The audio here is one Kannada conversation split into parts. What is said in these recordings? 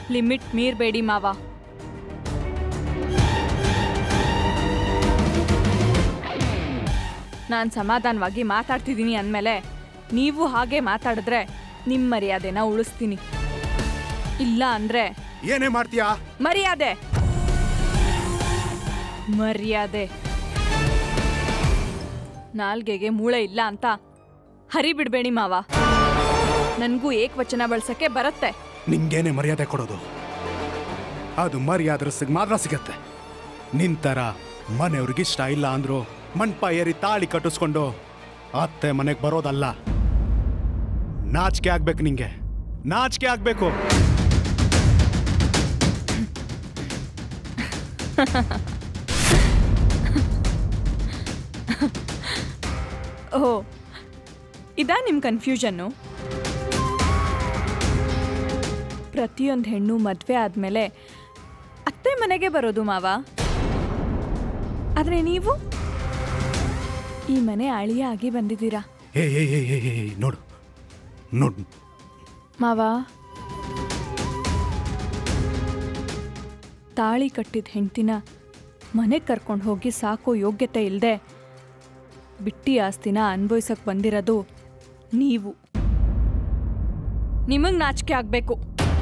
ಲಿಮಿಟ್ ಮೀರ್ಬೇಡಿ ಮಾವ ನಾನು ಸಮಾಧಾನವಾಗಿ ಮಾತಾಡ್ತಿದ್ದೀನಿ ಅಂದಮೇಲೆ ನೀವು ಹಾಗೆ ಮಾತಾಡಿದ್ರೆ ನಿಮ್ಮ ಮರ್ಯಾದೆನ ಉಳಿಸ್ತೀನಿ ಇಲ್ಲ ಅಂದ್ರೆ ಏನೇ ಮಾಡ್ತೀಯಾ ಮರ್ಯಾದೆ ಮರ್ಯಾದೆ ನಾಲ್ಗೆಗೆ ಮೂಳೆ ಇಲ್ಲ ಅಂತ ಹರಿಬಿಡ್ಬೇಡಿ ಮಾವ ನನಗೂ ಏಕವಚನ ಬಳಸಕ್ಕೆ ಬರುತ್ತೆ ನಿಂಗೇನೆ ಮರ್ಯಾದೆ ಕೊಡೋದು ಅದು ಮರ್ಯಾದ್ರೆ ಸಿಗ್ ಮಾತ್ರ ಸಿಗತ್ತೆ ನಿಂತರ ಮನೆಯವ್ರಿಗೆ ಇಷ್ಟ ಇಲ್ಲ ಅಂದ್ರು ಮಂಟಪ ಏರಿ ತಾಳಿ ಕಟ್ಟಿಸ್ಕೊಂಡು ಅತ್ತೆ ಮನೆಗೆ ಬರೋದಲ್ಲ ನಾಚಿಕೆ ಆಗ್ಬೇಕು ನಿಂಗೆ ನಾಚಿಕೆ ಆಗ್ಬೇಕು ಓಹೋ ಇದಾ ನಿಮ್ಮ ಕನ್ಫ್ಯೂಷನ್ನು ಪ್ರತಿಯೊಂದು ಹೆಣ್ಣು ಮದುವೆ ಆದಮೇಲೆ ಅತ್ತೆ ಮನೆಗೆ ಬರೋದು ಮಾವ ಆದರೆ ನೀವು ಈ ಮನೆ ಅಳಿಯ ಆಗಿ ಬಂದಿದ್ದೀರಾ ಏ ಏ ಏ ಏ, ಏ, ಏ, ನೋಡು ನೋಡು ಮಾವ ತಾಳಿ ಕಟ್ಟಿದ ಹೆಂಡ್ತಿನ ಮನೆಗೆ ಕರ್ಕೊಂಡು ಹೋಗಿ ಸಾಕೋ ಯೋಗ್ಯತೆ ಇಲ್ಲದೆ ಬಿಟ್ಟಿ ಆಸ್ತಿನ ಅನ್ಭವಿಸಕ್ ಬಂದಿರೋದು ನೀವು ನಿಮಗೆ ನಾಚಿಕೆ ಆಗಬೇಕು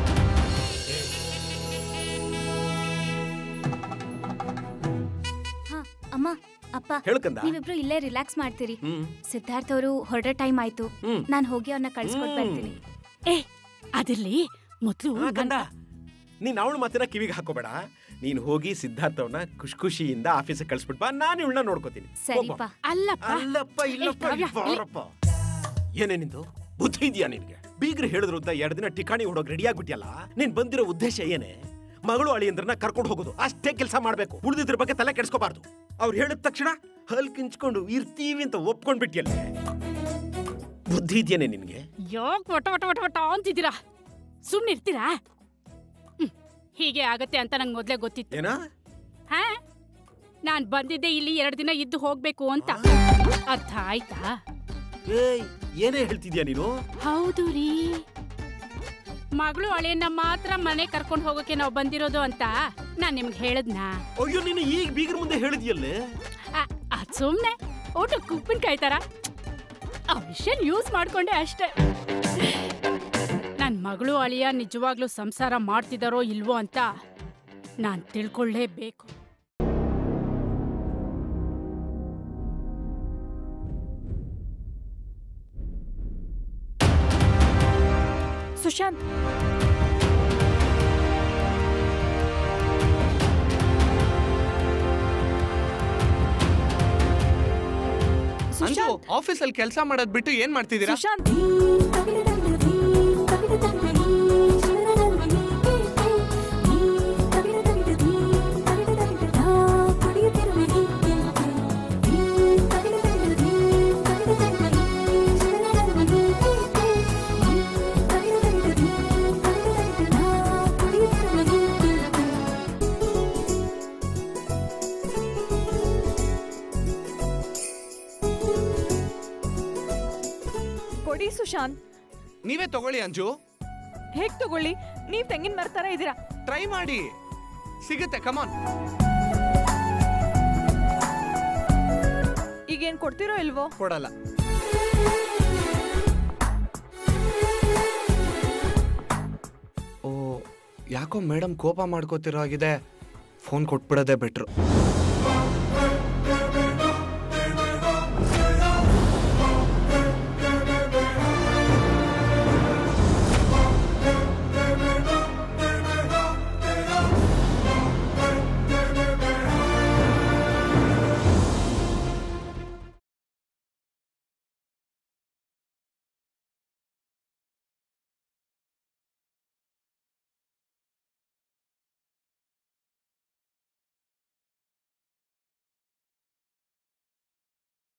ಹಾ ಅಮ್ಮ ಅಪ್ಪ ಹೇಳ್ಕಂದ ನೀವಿಬ್ರು ಇಲ್ಲೇ ರಿಲ್ಯಾಕ್ಸ್ ಮಾಡ್ತೀರಿ ಹ್ಮ್ ಸಿದ್ಧಾರ್ಥ್ ಅವರು ಹೊರಡೋ ಟೈಮ್ ಆಯ್ತು ಹ್ಮ್. ನಾನು ಹೋಗಿ ಅವ್ರನ್ನ ಕಳ್ಸ್ಕೊಟ್ ಬರ್ತೀನಿ ಏ ಅದಿರ್ಲಿ ಮೊದ್ಲು ಹಾ, ಗಂಡ ನೀನ್ ಅವಳ ಮಾತಿನ ಕಿವಿಗೆ ಹಾಕೋಬೇಡ ನೀನ್ ಹೋಗಿ ಸಿದ್ಧಾರ್ಥವನ್ನ ಖುಷಿ ಖುಷಿಯಿಂದ ಆಫೀಸಿಗೆ ಕಳ್ಸ್ಬಿಟ್ ಬಾ ನಾನು ಇವಳನ್ನ ನೋಡ್ಕೋತೀನಿ ಸರಿಪಾ ಅಲ್ಲಪ್ಪ ಅಲ್ಲಪ್ಪ ಇಲ್ಲಪ್ಪ ಏ, ಕಾವ್ಯ, ಇಲ್ಲಿ ಬಾರಪ್ಪ ಏನೇ ನಿಂದು ಬುದ್ಧಿ ಇದೆಯಾ ನಿನ್ಗೆ ಬೀಗ್ರು ಹೇಳಿದ್ರು ಅಂತ ಎರಡು ದಿನ ಟಿಕಾಣಿ ಹೊಡೋಕ್ ರೆಡಿ ಆಗ್ಬಿಟ್ಟಿಯಲ್ಲ ನೀನ್ ಬಂದಿರೋ ಉದ್ದೇಶ ಏನೇ ಮಗಳು ಅಳಿಯಂದ್ರನ್ನ ಕರ್ಕೊಂಡು ಹೋಗೋದು ಅಷ್ಟೇ ಕೆಲಸ ಮಾಡ್ಬೇಕು ಉಳಿದಿದ್ರ ಬಗ್ಗೆ ತಲೆ ಕೆಡಿಸ್ಕೋಬಾರ್ದು ಅವ್ರು ಹೇಳಿದ ತಕ್ಷಣ ಹಲ್ ಕಿಂಚ್ಕೊಂಡು ಇರ್ತೀವಿ ಅಂತ ಒಪ್ಕೊಂಡ್ಬಿಟ್ಟಿಯಲ್ಲ ಬುದ್ಧಿ ಇದೆಯೇನೆ ನಿನ್ಗೆ ಯಾಕ್ ವಟ ವಟ ವಟ ವಟ ಅಂತಿದ್ದೀರಾ ಸುಮ್ನೆ ಇರ್ತೀರಾ ಹ್ಮ್, ಹೀಗೆ ಆಗತ್ತೆ ಅಂತ ನಂಗೆ ಮೊದ್ಲೇ ಗೊತ್ತಿತ್ತು ಏನಾ ಹಾ ನಾನ್ ಬಂದಿದ್ದೆ ಇಲ್ಲಿ ಎರಡು ದಿನ ಇದ್ದು ಹೋಗ್ಬೇಕು ಅಂತ ಅರ್ಥ ಆಯ್ತಾ ಏಯ್ ಏನೇ ಹೇಳ್ತಿದ್ಯಾ ನೀನು ಹೌದು ರೀ ಮಗಳು ಹಳೆಯನ್ನ ಮಾತ್ರ ಮನೆ ಕರ್ಕೊಂಡು ಹೋಗೋಕೆ ನಾವು ಬಂದಿರೋದು ಅಂತ ನಾನ್ ನಿಮ್ಗೆ ಹೇಳದ್ನಾ ಅಯ್ಯೋ ನೀನು ಈಗ ಬೀಗ್ರ ಮುಂದೆ ಹೇಳಿದ್ಯಲ್ಲೇ ಅ- ಅದ್ ಸುಮ್ನೆ ಊಟಕ್ಕೆ ಉಪ್ಪಿನಕಾಯಿ ತರ ಆ ವಿಷಯ ಯೂಸ್ ಮಾಡ್ಕೊಂಡೆ ಅಷ್ಟೇ ನನ್ ಮಗಳು ಅಳಿಯ ನಿಜವಾಗ್ಲೂ ಸಂಸಾರ ಮಾಡ್ತಿದಾರೋ ಇಲ್ವೋ ಅಂತ ನಾನ್ ತಿಳ್ಕೊಳ್ಳೇಬೇಕು ಸುಶಾಂತ್ ಅಂಜು ಸುಶಾಂತ್ ಆಫೀಸಲ್ಲಿ ಕೆಲಸ ಮಾಡೋದ್ ಬಿಟ್ಟು ಏನ್ ಮಾಡ್ತಿದ್ದೀರಾ ಸುಶಾಂತ್ ಕೊಡಿ ಸುಶಾಂತ್ ನೀವೇ ತಗೊಳ್ಳಿ ಅಂಜು ಹೇಗ್ ತಗೊಳ್ಳಿ ನೀವ್ ತೆಂಗಿನ ಮರ ತರ ಇದ್ದೀರಾ ಟ್ರೈ ಮಾಡಿ ಸಿಗುತ್ತೆ ಕಮಾನ್ ಈಗೇನ್ ಕೊಡ್ತಿರೋ ಇಲ್ವೋ ಕೊಡಲ್ಲ ಓ ಯಾಕೋ ಮೇಡಮ್ ಕೋಪ ಮಾಡ್ಕೋತಿರೋ ಆಗಿದೆ ಫೋನ್ ಕೊಟ್ಬಿಡೋದೇ ಬೆಟ್ರು